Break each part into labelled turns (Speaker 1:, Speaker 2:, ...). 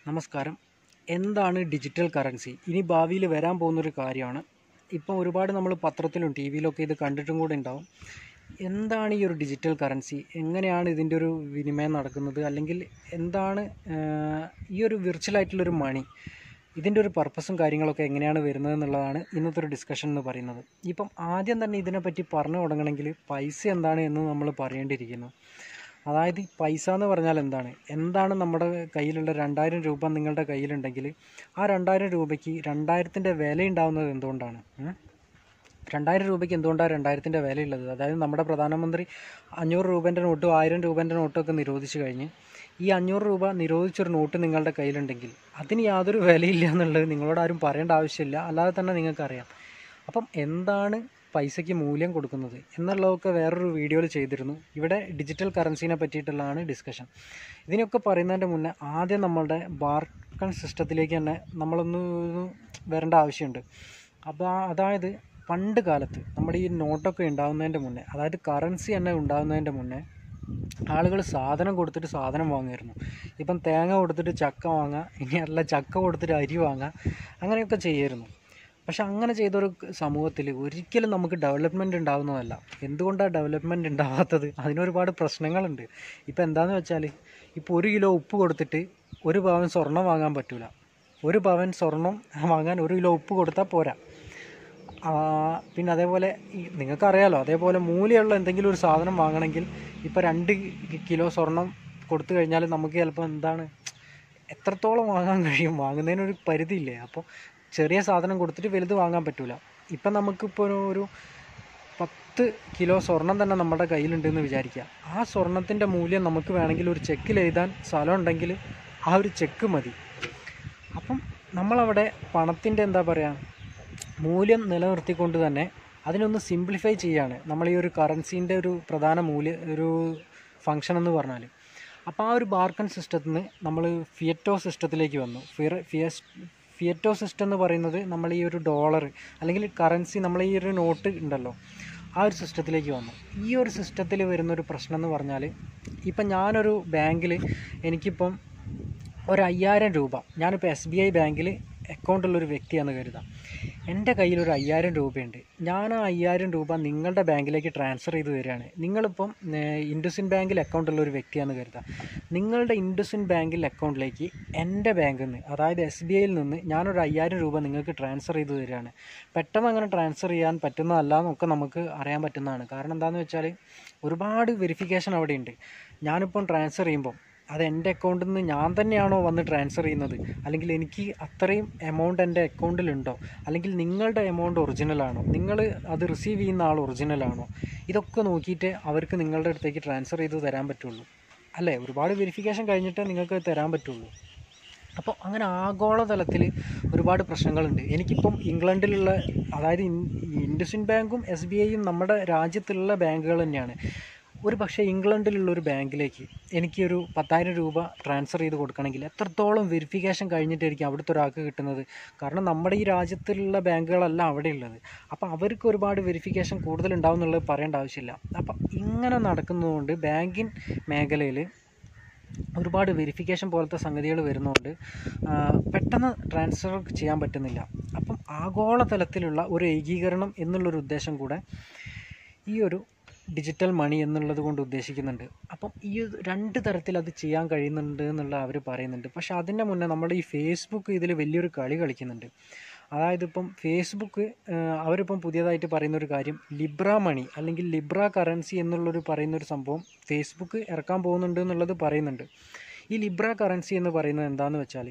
Speaker 1: നമസ്കാരം എന്താണ് digital currency ഇനി ഭാവിയിൽ വരാൻ പോകുന്നൊരു കാര്യമാണ് ഇപ്പം ഒരുപാട് നമ്മൾ പത്രത്തിലും ടി വിയിലൊക്കെ ഇത് കണ്ടിട്ടും കൂടെ ഉണ്ടാവും എന്താണ് ഈ ഒരു ഡിജിറ്റൽ കറൻസി എങ്ങനെയാണ് ഇതിൻ്റെ ഒരു വിനിമയം നടക്കുന്നത് അല്ലെങ്കിൽ എന്താണ് ആഹ്, ഈ ഒരു വിർച്വൽ ആയിട്ടുള്ളൊരു മണി ഇതിൻ്റെ ഒരു പർപ്പസും കാര്യങ്ങളൊക്കെ എങ്ങനെയാണ് വരുന്നത് എന്നുള്ളതാണ് ഇന്നത്തെ ഒരു ഡിസ്കഷൻ എന്ന് പറയുന്നത് ഇപ്പം ആദ്യം തന്നെ ഇതിനെപ്പറ്റി പറഞ്ഞു തുടങ്ങണമെങ്കിൽ പൈസ എന്താണ് എന്ന് നമ്മൾ പറയേണ്ടിയിരിക്കുന്നു അതായത് ഈ പൈസ എന്ന് പറഞ്ഞാൽ എന്താണ് എന്താണ് നമ്മുടെ കയ്യിലുള്ള രണ്ടായിരം രൂപ നിങ്ങളുടെ കയ്യിലുണ്ടെങ്കിൽ ആ രണ്ടായിരം രൂപയ്ക്ക് രണ്ടായിരത്തിൻ്റെ വില ഉണ്ടാവുന്നത് എന്തുകൊണ്ടാണ് ഉം? രണ്ടായിരം രൂപയ്ക്ക് എന്തുകൊണ്ടാണ് രണ്ടായിരത്തിൻ്റെ വിലയുള്ളത് അതായത് നമ്മുടെ പ്രധാനമന്ത്രി അഞ്ഞൂറ് രൂപേൻ്റെ നോട്ടും ആയിരം രൂപേൻ്റെ നോട്ടും ഒക്കെ നിരോധിച്ച് കഴിഞ്ഞ് ഈ അഞ്ഞൂറ് രൂപ നിരോധിച്ചൊരു നോട്ട് നിങ്ങളുടെ കയ്യിലുണ്ടെങ്കിൽ അതിന് യാതൊരു വിലയില്ല എന്നുള്ളത് നിങ്ങളോട് ആരും പറയേണ്ട ആവശ്യമില്ല അല്ലാതെ തന്നെ നിങ്ങൾക്കറിയാം അപ്പം എന്താണ് പൈസയ്ക്ക് മൂല്യം കൊടുക്കുന്നത് എന്നുള്ളതൊക്കെ വേറൊരു വീഡിയോയിൽ ചെയ്തിരുന്നു ഇവിടെ ഡിജിറ്റൽ കറൻസിനെ പറ്റിയിട്ടുള്ളതാണ് ഡിസ്കഷൻ ഇതിനൊക്കെ പറയുന്നതിൻ്റെ മുന്നേ ആദ്യം നമ്മളുടെ ബാർക്കൺ സിസ്റ്റത്തിലേക്ക് തന്നെ നമ്മളൊന്ന് ഒന്ന് വരേണ്ട ആവശ്യമുണ്ട് അപ്പോൾ ആ- അതായത് പണ്ട് കാലത്ത് നമ്മുടെ ഈ നോട്ടൊക്കെ ഉണ്ടാകുന്നതിൻ്റെ മുന്നേ അതായത് കറൻസി തന്നെ ഉണ്ടാകുന്നതിൻ്റെ മുന്നേ ആളുകൾ സാധനം കൊടുത്തിട്ട് സാധനം വാങ്ങുമായിരുന്നു ഇപ്പം തേങ്ങ കൊടുത്തിട്ട് ചക്ക വാങ്ങാം ഇനി അല്ല ചക്ക കൊടുത്തിട്ട് അരി വാങ്ങാം അങ്ങനെയൊക്കെ ചെയ്യായിരുന്നു പക്ഷെ അങ്ങനെ ചെയ്തൊരു സമൂഹത്തിൽ ഒരിക്കലും നമുക്ക് ഡെവലപ്മെൻറ്റ് ഉണ്ടാകുന്നതല്ല എന്തുകൊണ്ടാണ് ഡെവലപ്മെൻറ്റ് ഉണ്ടാവാത്തത് അതിനൊരുപാട് പ്രശ്നങ്ങളുണ്ട് ഇപ്പം എന്താണെന്ന് വെച്ചാൽ ഇപ്പോൾ ഒരു കിലോ ഉപ്പ് കൊടുത്തിട്ട് ഒരു പവൻ സ്വർണം വാങ്ങാൻ പറ്റില്ല ഒരു പവൻ സ്വർണം വാങ്ങാൻ ഒരു കിലോ ഉപ്പ് കൊടുത്താൽ പോരാ ആ, പിന്നെ അതേപോലെ ഈ നിങ്ങൾക്കറിയാലോ അതേപോലെ മൂല്യമുള്ള എന്തെങ്കിലും ഒരു സാധനം വാങ്ങണമെങ്കിൽ ഇപ്പോൾ രണ്ട് കി- കിലോ സ്വർണം കൊടുത്തു കഴിഞ്ഞാൽ നമുക്ക് ചിലപ്പോൾ എന്താണ് എത്രത്തോളം വാങ്ങാൻ കഴിയും വാങ്ങുന്നതിനൊരു പരിധിയില്ലേ അപ്പോൾ ചെറിയ സാധനം കൊടുത്തിട്ട് വലുത് വാങ്ങാൻ പറ്റൂല ഇപ്പം നമുക്കിപ്പോൾ ഒരു- ഒരു പത്ത് കിലോ സ്വർണം തന്നെ നമ്മുടെ കയ്യിലുണ്ടെന്ന് വിചാരിക്കുക ആ സ്വർണത്തിൻ്റെ മൂല്യം നമുക്ക് വേണമെങ്കിൽ ഒരു ചെക്കിൽ എഴുതാൻ സ്ഥലം ഉണ്ടെങ്കിൽ ആ ഒരു ചെക്ക് മതി അപ്പം നമ്മളവിടെ പണത്തിൻ്റെ എന്താ പറയുക മൂല്യം നിലനിർത്തിക്കൊണ്ട് തന്നെ അതിനൊന്ന് സിംപ്ലിഫൈ ചെയ്യാണ് നമ്മൾ ഈ ഒരു കറൻസീൻ്റെ ഒരു പ്രധാന മൂല്യ ഒരു ഫങ്ഷൻ എന്ന് പറഞ്ഞാൽ അപ്പോൾ ആ ഒരു ബാർക്കൺ സിസ്റ്റത്തിൽ നിന്ന് നമ്മൾ ഫിയറ്റോ സിസ്റ്റത്തിലേക്ക് വന്നു ഫിയർ ഫിയസ് ഫിയറ്റോ സിസ്റ്റം എന്ന് പറയുന്നത് നമ്മൾ ഈ ഒരു ഡോളർ അല്ലെങ്കിൽ കറൻസി നമ്മൾ ഈ ഒരു നോട്ട് ഉണ്ടല്ലോ ആ ഒരു സിസ്റ്റത്തിലേക്ക് വന്നു ഈ ഒരു സിസ്റ്റത്തിൽ വരുന്നൊരു പ്രശ്നം എന്ന് പറഞ്ഞാൽ ഇപ്പം ഞാനൊരു ബാങ്കിൽ എനിക്കിപ്പം ഒരു അയ്യായിരം രൂപ ഞാനിപ്പോൾ എസ് ബി ഐ ബാങ്കിൽ അക്കൗണ്ടുള്ളൊരു വ്യക്തിയാണെന്ന് കരുതാം എൻ്റെ കയ്യിൽ ഒരു അയ്യായിരം രൂപയുണ്ട് ഞാൻ ആ അയ്യായിരം രൂപ നിങ്ങളുടെ ബാങ്കിലേക്ക് ട്രാൻസ്ഫർ ചെയ്ത് തരികയാണ് നിങ്ങളിപ്പം ഏഹ്, ഇൻഡസിൻ ബാങ്കിൽ അക്കൗണ്ടുള്ള ഒരു വ്യക്തിയാണെന്ന് കരുതാം നിങ്ങളുടെ ഇൻഡസിൻ ബാങ്കിൽ അക്കൗണ്ടിലേക്ക് എൻ്റെ ബാങ്കിൽ നിന്ന് അതായത് എസ് ബി ഐയിൽ നിന്ന് ഞാനൊരു അയ്യായിരം രൂപ നിങ്ങൾക്ക് ട്രാൻസ്ഫർ ചെയ്ത് തരികയാണ് പെട്ടെന്ന് അങ്ങനെ ട്രാൻസ്ഫർ ചെയ്യാൻ പറ്റുന്നതല്ല എന്നൊക്കെ നമുക്ക് അറിയാൻ പറ്റുന്നതാണ് കാരണം എന്താണെന്ന് വെച്ചാൽ ഒരുപാട് വെരിഫിക്കേഷൻ അവിടെ ഉണ്ട് ഞാനിപ്പം ട്രാൻസ്ഫർ ചെയ്യുമ്പം അത് എൻ്റെ അക്കൗണ്ടിൽ നിന്ന് ഞാൻ തന്നെയാണോ വന്ന് ട്രാൻസ്ഫർ ചെയ്യുന്നത് അല്ലെങ്കിൽ എനിക്ക് അത്രയും എമൗണ്ട് എൻ്റെ അക്കൗണ്ടിലുണ്ടോ അല്ലെങ്കിൽ നിങ്ങളുടെ എമൗണ്ട് ഒറിജിനലാണോ നിങ്ങൾ അത് റിസീവ് ചെയ്യുന്ന ആൾ ഒറിജിനലാണോ ഇതൊക്കെ നോക്കിയിട്ട് അവർക്ക് നിങ്ങളുടെ അടുത്തേക്ക് ട്രാൻസ്ഫർ ചെയ്ത് തരാൻ പറ്റുള്ളൂ അല്ലേ ഒരുപാട് വെരിഫിക്കേഷൻ കഴിഞ്ഞിട്ടേ നിങ്ങൾക്ക് തരാൻ പറ്റുള്ളൂ അപ്പോൾ അങ്ങനെ ആഗോളതലത്തിൽ ഒരുപാട് പ്രശ്നങ്ങളുണ്ട് എനിക്കിപ്പം ഇംഗ്ലണ്ടിലുള്ള അതായത് ഇൻ- ഇൻഡസിൻ ബാങ്കും എസ് ബി ഐയും നമ്മുടെ രാജ്യത്തുള്ള ബാങ്കുകൾ തന്നെയാണ് ഒരു പക്ഷേ ഇംഗ്ലണ്ടിലുള്ള ഒരു ബാങ്കിലേക്ക് എനിക്കൊരു പത്തായിരം രൂപ ട്രാൻസ്ഫർ ചെയ്ത് കൊടുക്കണമെങ്കിൽ എത്രത്തോളം വെരിഫിക്കേഷൻ കഴിഞ്ഞിട്ടായിരിക്കും അവിടുത്തെ ഒരാൾക്ക് കിട്ടുന്നത് കാരണം നമ്മുടെ ഈ രാജ്യത്തിലുള്ള ബാങ്കുകളല്ല അവിടെ ഉള്ളത് അപ്പോൾ അവർക്ക് ഒരുപാട് വെരിഫിക്കേഷൻ കൂടുതൽ ഉണ്ടാവും എന്നുള്ളത് പറയേണ്ട ആവശ്യമില്ല അപ്പം ഇങ്ങനെ നടക്കുന്നതുകൊണ്ട് ബാങ്കിങ് മേഖലയിൽ ഒരുപാട് വെരിഫിക്കേഷൻ പോലത്തെ സംഗതികൾ വരുന്നതുകൊണ്ട് ആ, പെട്ടെന്ന് ട്രാൻസ്ഫർ ചെയ്യാൻ പറ്റുന്നില്ല അപ്പം ആഗോളതലത്തിലുള്ള ഒരു ഏകീകരണം എന്നുള്ളൊരു ഉദ്ദേശം കൂടെ ഈ ഒരു ഡിജിറ്റൽ മണി എന്നുള്ളത് കൊണ്ട് ഉദ്ദേശിക്കുന്നുണ്ട് അപ്പം ഈ ഒരു രണ്ട് തരത്തിൽ അത് ചെയ്യാൻ കഴിയുന്നുണ്ട് എന്നുള്ള അവർ പറയുന്നുണ്ട് പക്ഷെ അതിൻ്റെ മുന്നേ നമ്മുടെ ഈ ഫേസ്ബുക്ക് ഇതിൽ വലിയൊരു കളി കളിക്കുന്നുണ്ട് അതായത് ഇപ്പം ഫേസ്ബുക്ക് ആഹ്, അവരിപ്പം പുതിയതായിട്ട് പറയുന്ന ഒരു കാര്യം ലിബ്ര മണി അല്ലെങ്കിൽ ലിബ്ര കറൻസി എന്നുള്ളൊരു പറയുന്നൊരു സംഭവം ഫേസ്ബുക്ക് ഇറക്കാൻ പോകുന്നുണ്ട് എന്നുള്ളത് പറയുന്നുണ്ട് ഈ ലിബ്ര കറൻസി എന്ന് പറയുന്നത് എന്താണെന്ന് വെച്ചാൽ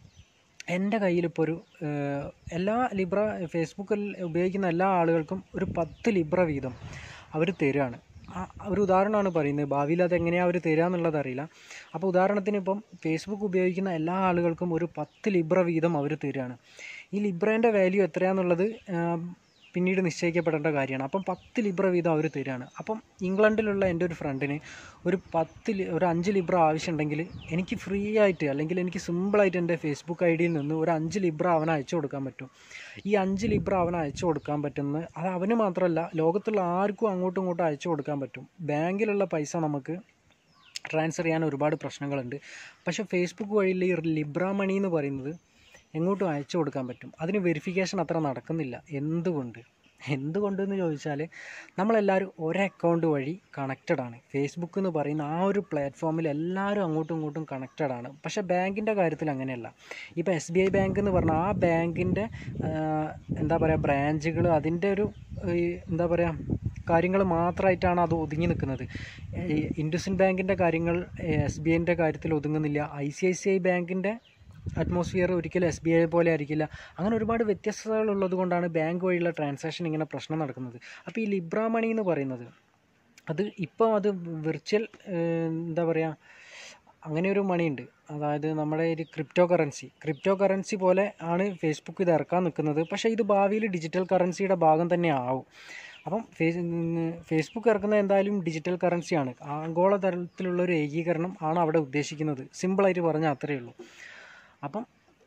Speaker 1: എൻ്റെ കയ്യിലിപ്പോൾ ഒരു ഏഹ്, എല്ലാ ലിബ്ര ഫേസ്ബുക്കിൽ ഉപയോഗിക്കുന്ന എല്ലാ ആളുകൾക്കും ഒരു പത്ത് ലിബ്ര വീതം അവർ തരികയാണ് ആ ഒരു ഉദാഹരണമാണ് പറയുന്നത് ഭാവിയിൽ അത് എങ്ങനെയാണ് അവർ തരിക എന്നുള്ളത് അറിയില്ല അപ്പോൾ ഉദാഹരണത്തിന് ഇപ്പം ഫേസ്ബുക്ക് ഉപയോഗിക്കുന്ന എല്ലാ ആളുകൾക്കും ഒരു പത്ത് ലിബ്ര വീതം അവർ തരികയാണ് ഈ ലിബ്രേൻ്റെ വാല്യൂ എത്രയാണെന്നുള്ളത് ആം, പിന്നീട് നിശ്ചയിക്കപ്പെടേണ്ട കാര്യമാണ് അപ്പം പത്ത് ലിബ്ര വീതം അവർ തരികയാണ് അപ്പം ഇംഗ്ലണ്ടിലുള്ള എൻ്റെ ഒരു ഫ്രണ്ടിന് ഒരു പത്ത് ലി- ഒരു അഞ്ച് ലിബ്ര ആവശ്യമുണ്ടെങ്കിൽ എനിക്ക് ഫ്രീ ആയിട്ട് അല്ലെങ്കിൽ എനിക്ക് സിമ്പിളായിട്ട് എൻ്റെ ഫേസ്ബുക്ക് ഐ ഡിയിൽ നിന്ന് ഒരു അഞ്ച് ലിബ്ര അവന് അയച്ചു കൊടുക്കാൻ പറ്റും ഈ അഞ്ച് ലിബ്ര അവന് അയച്ചു കൊടുക്കാൻ പറ്റുന്ന അത് അവന് മാത്രമല്ല ലോകത്തുള്ള ആർക്കും അങ്ങോട്ടും ഇങ്ങോട്ടും അയച്ചു കൊടുക്കാൻ പറ്റും ബാങ്കിലുള്ള പൈസ നമുക്ക് ട്രാൻസ്ഫർ ചെയ്യാൻ ഒരുപാട് പ്രശ്നങ്ങളുണ്ട് പക്ഷേ ഫേസ്ബുക്ക് വഴിയിൽ ഈ ലിബ്ര മണി എന്ന് പറയുന്നത് എങ്ങോട്ടും അയച്ചു കൊടുക്കാൻ പറ്റും അതിന് വെരിഫിക്കേഷൻ അത്ര നടക്കുന്നില്ല എന്തുകൊണ്ട് എന്തുകൊണ്ടെന്ന് ചോദിച്ചാൽ നമ്മളെല്ലാവരും ഒരു അക്കൗണ്ട് വഴി കണക്റ്റഡ് ആണ് ഫേസ്ബുക്ക് എന്ന് പറയുന്ന ആ ഒരു പ്ലാറ്റ്ഫോമിൽ എല്ലാവരും അങ്ങോട്ടും ഇങ്ങോട്ടും കണക്റ്റഡ് ആണ് പക്ഷേ ബാങ്കിൻ്റെ കാര്യത്തിൽ അങ്ങനെയല്ല ഇപ്പോൾ എസ് ബി ഐ ബാങ്ക് എന്ന് പറഞ്ഞാൽ ആ ബാങ്കിൻ്റെ എന്താ പറയുക ബ്രാഞ്ചുകൾ അതിൻ്റെ ഒരു ഈ എന്താ പറയുക കാര്യങ്ങൾ മാത്രമായിട്ടാണ് അത് ഒതുങ്ങി നിൽക്കുന്നത് ഈ ഇൻഡസിൻ ബാങ്കിൻ്റെ കാര്യങ്ങൾ എസ് ബി ഐൻ്റെ കാര്യത്തിൽ ഒതുങ്ങുന്നില്ല I C I C I ബാങ്കിൻ്റെ അറ്റ്മോസ്ഫിയർ ഒരിക്കലും എസ് ബി ഐ പോലെ ആയിരിക്കില്ല അങ്ങനെ ഒരുപാട് വ്യത്യസ്തതകൾ ഉള്ളത് കൊണ്ടാണ് ബാങ്ക് വഴിയുള്ള ട്രാൻസാക്ഷൻ ഇങ്ങനെ പ്രശ്നം നടക്കുന്നത് അപ്പോൾ ഈ ലിബ്ര മണി എന്ന് പറയുന്നത് അത് ഇപ്പോൾ അത് വിർച്വൽ എന്താ പറയുക അങ്ങനെ ഒരു മണിയുണ്ട് അതായത് നമ്മുടെ ഒരു ക്രിപ്റ്റോ കറൻസി ക്രിപ്റ്റോ കറൻസി പോലെ ആണ് ഫേസ്ബുക്ക് ഇത് ഇറക്കാൻ നിൽക്കുന്നത് പക്ഷേ ഇത് ഭാവിയിൽ ഡിജിറ്റൽ കറൻസിയുടെ ഭാഗം തന്നെ ആവും അപ്പം ഫേസ് ഫേസ്ബുക്ക് ഇറക്കുന്നത് എന്തായാലും ഡിജിറ്റൽ കറൻസിയാണ് ആഗോള തലത്തിലുള്ള ഒരു ഏകീകരണം ആണ് അവിടെ ഉദ്ദേശിക്കുന്നത് സിമ്പിളായിട്ട് പറഞ്ഞാൽ അത്രയേ ഉള്ളൂ അപ്പം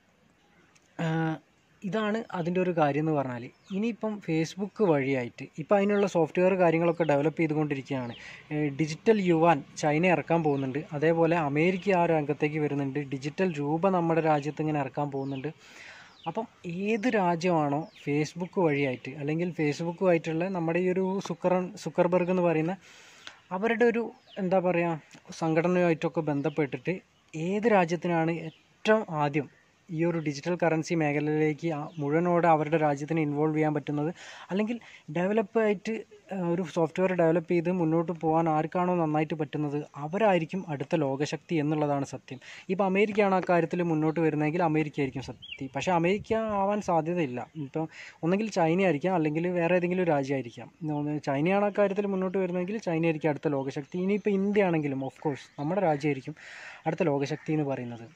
Speaker 1: ഇതാണ് അതിൻ്റെ ഒരു കാര്യം എന്ന് പറഞ്ഞാൽ ഇനിയിപ്പം ഫേസ്ബുക്ക് വഴിയായിട്ട് ഇപ്പം അതിനുള്ള സോഫ്റ്റ്വെയർ കാര്യങ്ങളൊക്കെ ഡെവലപ്പ് ചെയ്തുകൊണ്ടിരിക്കുകയാണ് ഡിജിറ്റൽ യുവാൻ ചൈന ഇറക്കാൻ പോകുന്നുണ്ട് അതേപോലെ അമേരിക്ക ആ രംഗത്തേക്ക് വരുന്നുണ്ട് ഡിജിറ്റൽ രൂപ നമ്മുടെ രാജ്യത്ത് ഇങ്ങനെ ഇറക്കാൻ പോകുന്നുണ്ട് അപ്പം ഏത് രാജ്യമാണോ ഫേസ്ബുക്ക് വഴിയായിട്ട് അല്ലെങ്കിൽ ഫേസ്ബുക്കുമായിട്ടുള്ള നമ്മുടെ ഈ ഒരു സുക്കറൻ സുക്കർബർഗ് എന്ന് പറയുന്ന അവരുടെ ഒരു എന്താ പറയുക സംഘടനയുമായിട്ടൊക്കെ ബന്ധപ്പെട്ടിട്ട് ഏത് രാജ്യത്തിനാണ് ഏറ്റവും ആദ്യം ഈ ഒരു ഡിജിറ്റൽ കറൻസി മേഖലയിലേക്ക് മുഴുവനോടെ അവരുടെ രാജ്യത്തിന് ഇൻവോൾവ് ചെയ്യാൻ പറ്റുന്നത് അല്ലെങ്കിൽ ഡെവലപ്പ് ആയിട്ട് ഒരു സോഫ്റ്റ്വെയർ ഡെവലപ്പ് ചെയ്ത് മുന്നോട്ട് പോകാൻ ആർക്കാണോ നന്നായിട്ട് പറ്റുന്നത് അവരായിരിക്കും അടുത്ത ലോകശക്തി എന്നുള്ളതാണ് സത്യം ഇപ്പോൾ അമേരിക്കയാണ് ആ കാര്യത്തിൽ മുന്നോട്ട് വരുന്നതെങ്കിൽ അമേരിക്ക ആയിരിക്കും സത്യം പക്ഷേ അമേരിക്ക ആവാൻ സാധ്യതയില്ല ഇപ്പം ഒന്നെങ്കിൽ ചൈന ആയിരിക്കാം അല്ലെങ്കിൽ വേറെ ഏതെങ്കിലും രാജ്യമായിരിക്കാം ചൈനയാണ് ആ കാര്യത്തിൽ മുന്നോട്ട് വരുന്നതെങ്കിൽ ചൈന ആയിരിക്കും അടുത്ത ലോകശക്തി ഇനിയിപ്പോൾ ഇന്ത്യ ആണെങ്കിലും ഓഫ് കോഴ്സ് നമ്മുടെ രാജ്യമായിരിക്കും അടുത്ത ലോകശക്തി എന്ന് പറയുന്നത്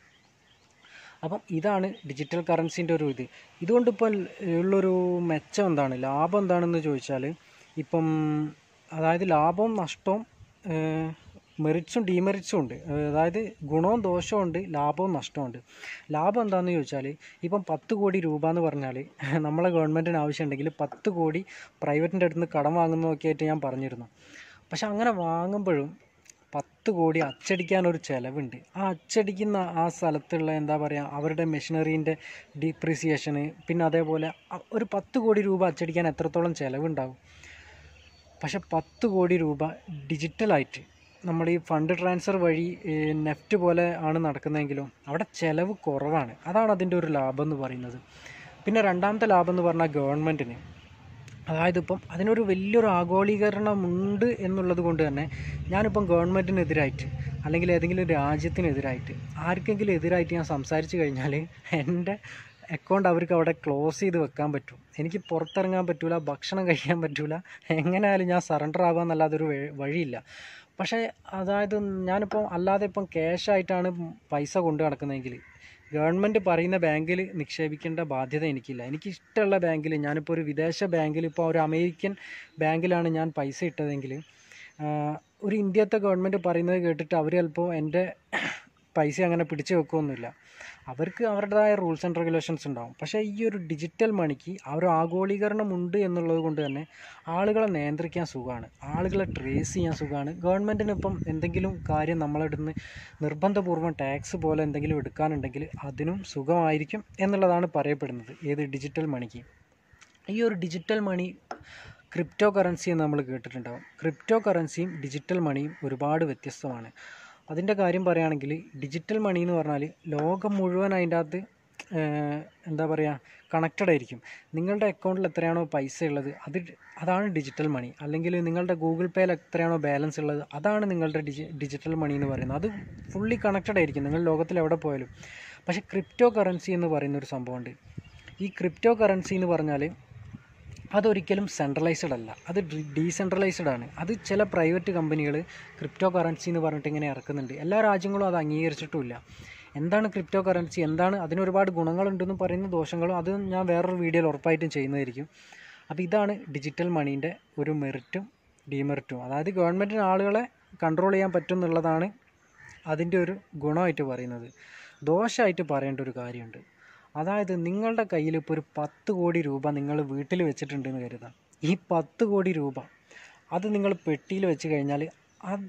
Speaker 1: അപ്പം ഇതാണ് ഡിജിറ്റൽ കറൻസിൻ്റെ ഒരു ഇത് ഇതുകൊണ്ട് ഇപ്പോൾ ഉള്ളൊരു മെച്ചം എന്താണ് ലാഭം എന്താണെന്ന് ചോദിച്ചാൽ ഇപ്പം അതായത് ലാഭവും നഷ്ടവും മെറിറ്റ്സും ഡീമെറിറ്റ്സും ഉണ്ട് അതായത് ഗുണവും ദോഷവും ഉണ്ട് ലാഭവും നഷ്ടവും ഉണ്ട് ലാഭം എന്താണെന്ന് ചോദിച്ചാൽ ഇപ്പം പത്ത് കോടി രൂപ എന്ന് പറഞ്ഞാൽ നമ്മളെ ഗവൺമെൻറ്റിന് ആവശ്യമുണ്ടെങ്കിൽ പത്ത് കോടി പ്രൈവറ്റിൻ്റെ അടുത്ത് നിന്ന് കടം വാങ്ങുന്നതൊക്കെ ആയിട്ട് ഞാൻ പറഞ്ഞിരുന്നു പക്ഷെ അങ്ങനെ വാങ്ങുമ്പോഴും പത്ത് കോടി അച്ചടിക്കാൻ ഒരു ചിലവുണ്ട് ആ അച്ചടിക്കുന്ന ആ സ്ഥലത്തുള്ള എന്താ പറയുക അവരുടെ മെഷീനറീൻ്റെ ഡിപ്രിസിയേഷന് പിന്നെ അതേപോലെ ഒരു പത്ത് കോടി രൂപ അച്ചടിക്കാൻ എത്രത്തോളം ചിലവുണ്ടാവും പക്ഷെ പത്ത് കോടി രൂപ ഡിജിറ്റലായിട്ട് നമ്മൾ ഈ ഫണ്ട് ട്രാൻസ്ഫർ വഴി നെഫ്റ്റ് പോലെ ആണ് നടക്കുന്നതെങ്കിലും അവിടെ ചിലവ് കുറവാണ് അതാണ് അതിൻ്റെ ഒരു ലാഭം എന്ന് പറയുന്നത് പിന്നെ രണ്ടാമത്തെ ലാഭം എന്ന് പറഞ്ഞാൽ ഗവൺമെൻറ്റിന് അതായത് ഇപ്പം അതിനൊരു വലിയൊരു ആഗോളീകരണമുണ്ട് എന്നുള്ളത് കൊണ്ട് തന്നെ ഞാനിപ്പം ഗവൺമെൻറ്റിനെതിരായിട്ട് അല്ലെങ്കിൽ ഏതെങ്കിലും രാജ്യത്തിനെതിരായിട്ട് ആർക്കെങ്കിലും എതിരായിട്ട് ഞാൻ സംസാരിച്ച് കഴിഞ്ഞാൽ എൻ്റെ അക്കൗണ്ട് അവർക്ക് അവിടെ ക്ലോസ് ചെയ്ത് വെക്കാൻ പറ്റും എനിക്ക് പുറത്തിറങ്ങാൻ പറ്റില്ല ഭക്ഷണം കഴിക്കാൻ പറ്റില്ല എങ്ങനെയായാലും ഞാൻ സറണ്ടർ ആകാമെന്നല്ലാതെ ഒരു വഴിയില്ല പക്ഷേ അതായത് ഞാനിപ്പോൾ അല്ലാതെ ഇപ്പം ക്യാഷായിട്ടാണ് പൈസ കൊണ്ടു നടക്കുന്നതെങ്കിൽ ഗവൺമെൻറ് പറയുന്ന ബാങ്കിൽ നിക്ഷേപിക്കേണ്ട ബാധ്യത എനിക്കില്ല എനിക്ക് ഇഷ്ടമുള്ള ബാങ്കിൽ ഞാനിപ്പോൾ ഒരു വിദേശ ബാങ്കിൽ ഇപ്പോൾ ഒരു അമേരിക്കൻ ബാങ്കിലാണ് ഞാൻ പൈസ ഇട്ടതെങ്കിൽ ഒരു ഇന്ത്യത്തെ ഗവൺമെൻറ് പറയുന്നത് കേട്ടിട്ട് അവർ ചിലപ്പോൾ എൻ്റെ പൈസ അങ്ങനെ പിടിച്ചു വെക്കുകയൊന്നുമില്ല അവർക്ക് അവരുടേതായ റൂൾസ് ആൻഡ് റെഗുലേഷൻസ് ഉണ്ടാവും പക്ഷേ ഈ ഒരു ഡിജിറ്റൽ മണിക്ക് ആ ഒരു ആഗോളീകരണം ഉണ്ട് എന്നുള്ളത് കൊണ്ട് തന്നെ ആളുകളെ നിയന്ത്രിക്കാൻ സുഖമാണ് ആളുകളെ ട്രേസ് ചെയ്യാൻ സുഖമാണ് ഗവൺമെൻറ്റിന് ഇപ്പം എന്തെങ്കിലും കാര്യം നമ്മളടുത്ത് നിന്ന് നിർബന്ധപൂർവ്വം ടാക്സ് പോലെ എന്തെങ്കിലും എടുക്കാനുണ്ടെങ്കിൽ അതിനും സുഖമായിരിക്കും എന്നുള്ളതാണ് പറയപ്പെടുന്നത് ഏത് ഡിജിറ്റൽ മണിക്ക് ഈ ഒരു ഡിജിറ്റൽ മണി ക്രിപ്റ്റോ കറൻസി എന്ന് നമ്മൾ കേട്ടിട്ടുണ്ടാവും ക്രിപ്റ്റോ കറൻസിയും ഡിജിറ്റൽ മണിയും ഒരുപാട് വ്യത്യസ്തമാണ് അതിൻ്റെ കാര്യം പറയുകയാണെങ്കിൽ ഡിജിറ്റൽ മണി എന്ന് പറഞ്ഞാൽ ലോകം മുഴുവൻ അതിൻ്റെ അകത്ത് എന്താ പറയുക കണക്റ്റഡ് ആയിരിക്കും നിങ്ങളുടെ അക്കൗണ്ടിൽ എത്രയാണോ പൈസ ഉള്ളത് അത് അതാണ് ഡിജിറ്റൽ മണി അല്ലെങ്കിൽ നിങ്ങളുടെ ഗൂഗിൾ പേയിൽ എത്രയാണോ ബാലൻസ് ഉള്ളത് അതാണ് നിങ്ങളുടെ ഡിജി ഡിജിറ്റൽ മണി എന്ന് പറയുന്നത് അത് ഫുള്ളി കണക്റ്റഡ് ആയിരിക്കും നിങ്ങൾ ലോകത്തിൽ എവിടെ പോയാലും പക്ഷേ ക്രിപ്റ്റോ കറൻസി എന്ന് പറയുന്ന ഒരു സംഭവമുണ്ട് ഈ ക്രിപ്റ്റോ കറൻസി എന്ന് പറഞ്ഞാൽ അതൊരിക്കലും സെൻട്രലൈസ്ഡ് അല്ല അത് ഡീസെൻട്രലൈസ്ഡ് ആണ് അത് ചില പ്രൈവറ്റ് കമ്പനികൾ ക്രിപ്റ്റോ കറൻസി എന്ന് പറഞ്ഞിട്ട് ഇങ്ങനെ ഇറക്കുന്നുണ്ട് എല്ലാ രാജ്യങ്ങളും അത് അംഗീകരിച്ചിട്ടുമില്ല എന്താണ് ക്രിപ്റ്റോ കറൻസി എന്താണ് അതിനൊരുപാട് ഗുണങ്ങളുണ്ടെന്ന് പറയുന്ന ദോഷങ്ങളും അത് ഞാൻ വേറൊരു വീഡിയോയിൽ ഉറപ്പായിട്ടും ചെയ്യുന്നതായിരിക്കും അപ്പോൾ ഇതാണ് ഡിജിറ്റൽ മണീൻ്റെ ഒരു മെറിറ്റും ഡിമെറിറ്റും അതായത് ഗവൺമെൻറ്റിന് ആളുകളെ കൺട്രോൾ ചെയ്യാൻ പറ്റും എന്നുള്ളതാണ് അതിൻ്റെ ഒരു ഗുണമായിട്ട് പറയുന്നത് ദോഷമായിട്ട് പറയേണ്ട ഒരു കാര്യമുണ്ട് അതായത് നിങ്ങളുടെ കയ്യിൽ ഇപ്പോൾ ഒരു പത്ത് കോടി രൂപ നിങ്ങൾ വീട്ടിൽ വെച്ചിട്ടുണ്ടെന്ന് കരുതാം ഈ പത്ത് കോടി രൂപ അത് നിങ്ങൾ പെട്ടിയിൽ വെച്ച് കഴിഞ്ഞാൽ അത്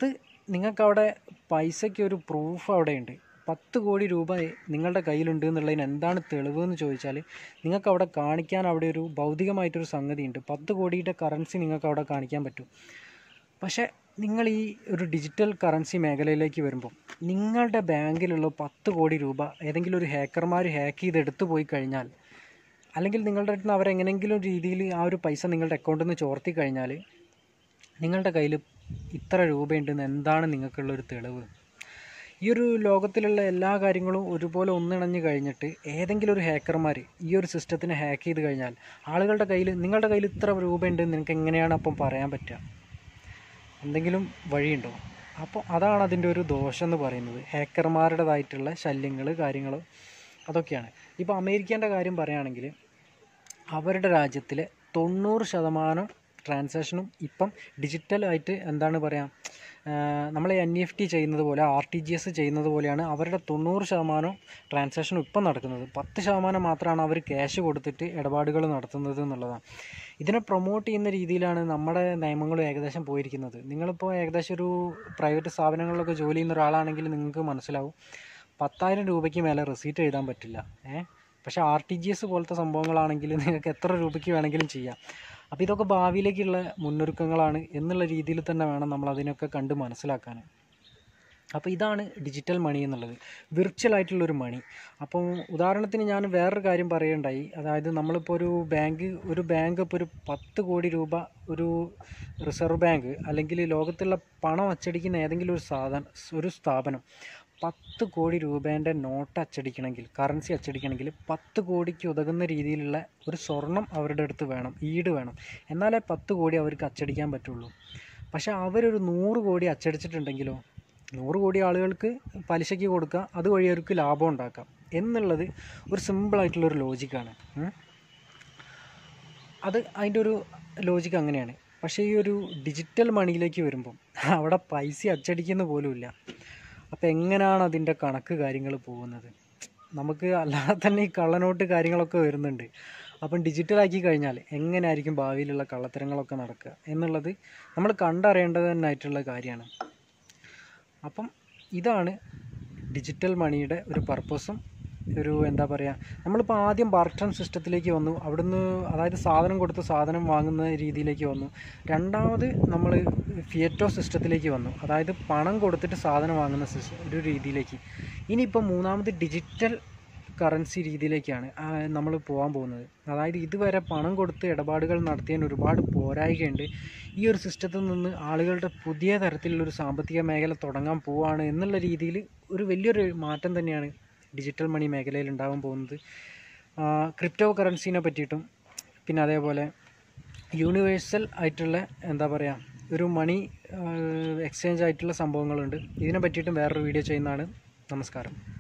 Speaker 1: നിങ്ങൾക്കവിടെ പൈസയ്ക്ക് ഒരു പ്രൂഫ് അവിടെയുണ്ട് പത്ത് കോടി രൂപ നിങ്ങളുടെ കയ്യിലുണ്ട് എന്നുള്ളതിന് എന്താണ് തെളിവ് എന്ന് ചോദിച്ചാൽ നിങ്ങൾക്ക് അവിടെ കാണിക്കാൻ അവിടെ ഒരു ഭൗതികമായിട്ടൊരു സംഗതിയുണ്ട് പത്ത് കോടിയുടെ കറൻസി നിങ്ങൾക്ക് അവിടെ കാണിക്കാൻ പറ്റും പക്ഷേ നിങ്ങൾ ഈ ഒരു ഡിജിറ്റൽ കറൻസി മേഖലയിലേക്ക് വരുമ്പോൾ നിങ്ങളുടെ ബാങ്കിലുള്ള പത്ത് കോടി രൂപ ഏതെങ്കിലും ഒരു ഹാക്കർമാർ ഹാക്ക് ചെയ്ത് എടുത്തു പോയി കഴിഞ്ഞാൽ അല്ലെങ്കിൽ നിങ്ങളുടെ അടുത്ത് നിന്ന് അവരെങ്ങനെങ്കിലും രീതിയിൽ ആ ഒരു പൈസ നിങ്ങളുടെ അക്കൗണ്ടിൽ നിന്ന് ചോർത്തി കഴിഞ്ഞാൽ നിങ്ങളുടെ കയ്യിൽ ഇത്ര രൂപയുണ്ടെന്ന് എന്താണ് നിങ്ങൾക്കുള്ള ഒരു തെളിവ് ഈ ഒരു ലോകത്തിലുള്ള എല്ലാ കാര്യങ്ങളും ഒരുപോലെ ഒന്നിണഞ്ഞ് കഴിഞ്ഞിട്ട് ഏതെങ്കിലും ഒരു ഹാക്കർമാർ ഈ ഒരു സിസ്റ്റത്തിനെ ഹാക്ക് ചെയ്ത് കഴിഞ്ഞാൽ ആളുകളുടെ കയ്യിൽ നിങ്ങളുടെ കയ്യിൽ ഇത്ര രൂപയുണ്ടെന്ന് നിങ്ങൾക്ക് എങ്ങനെയാണ് അപ്പം പറയാൻ പറ്റുക എന്തെങ്കിലും വഴിയുണ്ടോ അപ്പോൾ അതാണ് അതിൻ്റെ ഒരു ദോഷം എന്ന് പറയുന്നത് ഹാക്കർമാരുടേതായിട്ടുള്ള ശല്യങ്ങൾ കാര്യങ്ങൾ അതൊക്കെയാണ് ഇപ്പോൾ അമേരിക്കേൻ്റെ കാര്യം പറയുകയാണെങ്കിൽ അവരുടെ രാജ്യത്തിലെ തൊണ്ണൂറ് ശതമാനം ട്രാൻസാക്ഷനും ഇപ്പം ഡിജിറ്റലായിട്ട് എന്താണ് പറയുക നമ്മൾ എൻ ഇ എഫ് ടി ചെയ്യുന്നത് പോലെ ആർ ടി ജി എസ് ചെയ്യുന്നത് പോലെയാണ് അവരുടെ തൊണ്ണൂറ് ശതമാനം ട്രാൻസാക്ഷനും ഇപ്പം നടക്കുന്നത് പത്ത് ശതമാനം മാത്രമാണ് അവർ ക്യാഷ് കൊടുത്തിട്ട് ഇടപാടുകൾ നടത്തുന്നത് എന്നുള്ളതാണ് ഇതിനെ പ്രൊമോട്ട് ചെയ്യുന്ന രീതിയിലാണ് നമ്മുടെ നിയമങ്ങളും ഏകദേശം പോയിരിക്കുന്നത് നിങ്ങളിപ്പോൾ ഏകദേശം ഒരു പ്രൈവറ്റ് സ്ഥാപനങ്ങളിലൊക്കെ ജോലി ചെയ്യുന്ന ഒരാളാണെങ്കിൽ നിങ്ങൾക്ക് മനസ്സിലാവും പത്തായിരം രൂപയ്ക്ക് മേലെ റെസീറ്റ് എഴുതാൻ പറ്റില്ല ഏഹ് പക്ഷേ ആർ ടി ജി എസ് പോലത്തെ സംഭവങ്ങളാണെങ്കിൽ നിങ്ങൾക്ക് എത്ര രൂപയ്ക്ക് വേണമെങ്കിലും ചെയ്യാം അപ്പോൾ ഇതൊക്കെ ഭാവിയിലേക്കുള്ള മുന്നൊരുക്കങ്ങളാണ് എന്നുള്ള രീതിയിൽ തന്നെ വേണം നമ്മൾ അതിനൊക്കെ കണ്ട് മനസ്സിലാക്കാൻ അപ്പോൾ ഇതാണ് ഡിജിറ്റൽ മണി എന്നുള്ളത് വിർച്വൽ ആയിട്ടുള്ളൊരു മണി അപ്പോൾ ഉദാഹരണത്തിന് ഞാൻ വേറൊരു കാര്യം പറയുണ്ടായി അതായത് നമ്മളിപ്പോൾ ഒരു ബാങ്ക് ഒരു ബാങ്ക് ഇപ്പോൾ ഒരു പത്ത് കോടി രൂപ ഒരു റിസർവ് ബാങ്ക് അല്ലെങ്കിൽ ലോകത്തുള്ള പണം അച്ചടിക്കുന്ന ഏതെങ്കിലും ഒരു സാധനം ഒരു സ്ഥാപനം പത്ത് കോടി രൂപേൻ്റെ നോട്ട് അച്ചടിക്കണമെങ്കിൽ കറൻസി അച്ചടിക്കണമെങ്കിൽ പത്ത് കോടിക്ക് ഉതകുന്ന രീതിയിലുള്ള ഒരു സ്വർണം അവരുടെ അടുത്ത് വേണം ഈട് വേണം എന്നാലേ പത്ത് കോടി അവർക്ക് അച്ചടിക്കാൻ പറ്റുള്ളൂ പക്ഷേ അവരൊരു നൂറ് കോടി അച്ചടിച്ചിട്ടുണ്ടെങ്കിലോ നൂറ് കോടി ആളുകൾക്ക് പലിശയ്ക്ക് കൊടുക്കുക അതുവഴി അവർക്ക് ലാഭം ഉണ്ടാക്കാം എന്നുള്ളത് ഒരു സിമ്പിളായിട്ടുള്ളൊരു ലോജിക്കാണ് അത് അതിൻ്റെ ഒരു ലോജിക്ക് അങ്ങനെയാണ് പക്ഷേ ഈ ഒരു ഡിജിറ്റൽ മണിയിലേക്ക് വരുമ്പം അവിടെ പൈസ അച്ചടിക്കുന്ന പോലുമില്ല അപ്പോൾ എങ്ങനെയാണ് അതിൻ്റെ കണക്ക് കാര്യങ്ങൾ പോകുന്നത് നമുക്ക് അല്ലാതെ തന്നെ ഈ കള്ളനോട്ട് കാര്യങ്ങളൊക്കെ വരുന്നുണ്ട് അപ്പം ഡിജിറ്റലാക്കി കഴിഞ്ഞാൽ എങ്ങനെയായിരിക്കും ഭാവിയിലുള്ള കള്ളത്തരങ്ങളൊക്കെ നടക്കുക എന്നുള്ളത് നമ്മൾ കണ്ടറിയേണ്ടത് തന്നെ ആയിട്ടുള്ള കാര്യമാണ് അപ്പം ഇതാണ് ഡിജിറ്റൽ മണിയുടെ ഒരു പർപ്പസും ഒരു എന്താ പറയുക നമ്മളിപ്പോൾ ആദ്യം ബാർട്ടൺ സിസ്റ്റത്തിലേക്ക് വന്നു അവിടുന്ന് അതായത് സാധനം കൊടുത്ത് സാധനം വാങ്ങുന്ന രീതിയിലേക്ക് വന്നു രണ്ടാമത് നമ്മൾ ഫിയറ്റോ സിസ്റ്റത്തിലേക്ക് വന്നു അതായത് പണം കൊടുത്തിട്ട് സാധനം വാങ്ങുന്ന സിസ്റ്റം ഒരു രീതിയിലേക്ക് ഇനിയിപ്പോൾ മൂന്നാമത് ഡിജിറ്റൽ കറൻസി രീതിയിലേക്കാണ് നമ്മൾ പോകാൻ പോകുന്നത് അതായത് ഇതുവരെ പണം കൊടുത്ത് ഇടപാടുകൾ നടത്തിയതിന് ഒരുപാട് പോരായികയുണ്ട് ഈ ഒരു സിസ്റ്റത്തിൽ നിന്ന് ആളുകളുടെ പുതിയ തരത്തിലുള്ളൊരു സാമ്പത്തിക മേഖല തുടങ്ങാൻ പോവുകയാണ് എന്നുള്ള രീതിയിൽ ഒരു വലിയൊരു മാറ്റം തന്നെയാണ് ഡിജിറ്റൽ മണി മേഖലയിൽ ഉണ്ടാകാൻ പോകുന്നത് ക്രിപ്റ്റോ കറൻസിനെ പറ്റിയിട്ടും പിന്നെ അതേപോലെ യൂണിവേഴ്സൽ ആയിട്ടുള്ള എന്താ പറയുക ഒരു മണി എക്സ്ചേഞ്ച് ആയിട്ടുള്ള സംഭവങ്ങളുണ്ട് ഇതിനെ പറ്റിയിട്ടും വേറൊരു വീഡിയോ ചെയ്യുന്നതാണ് നമസ്കാരം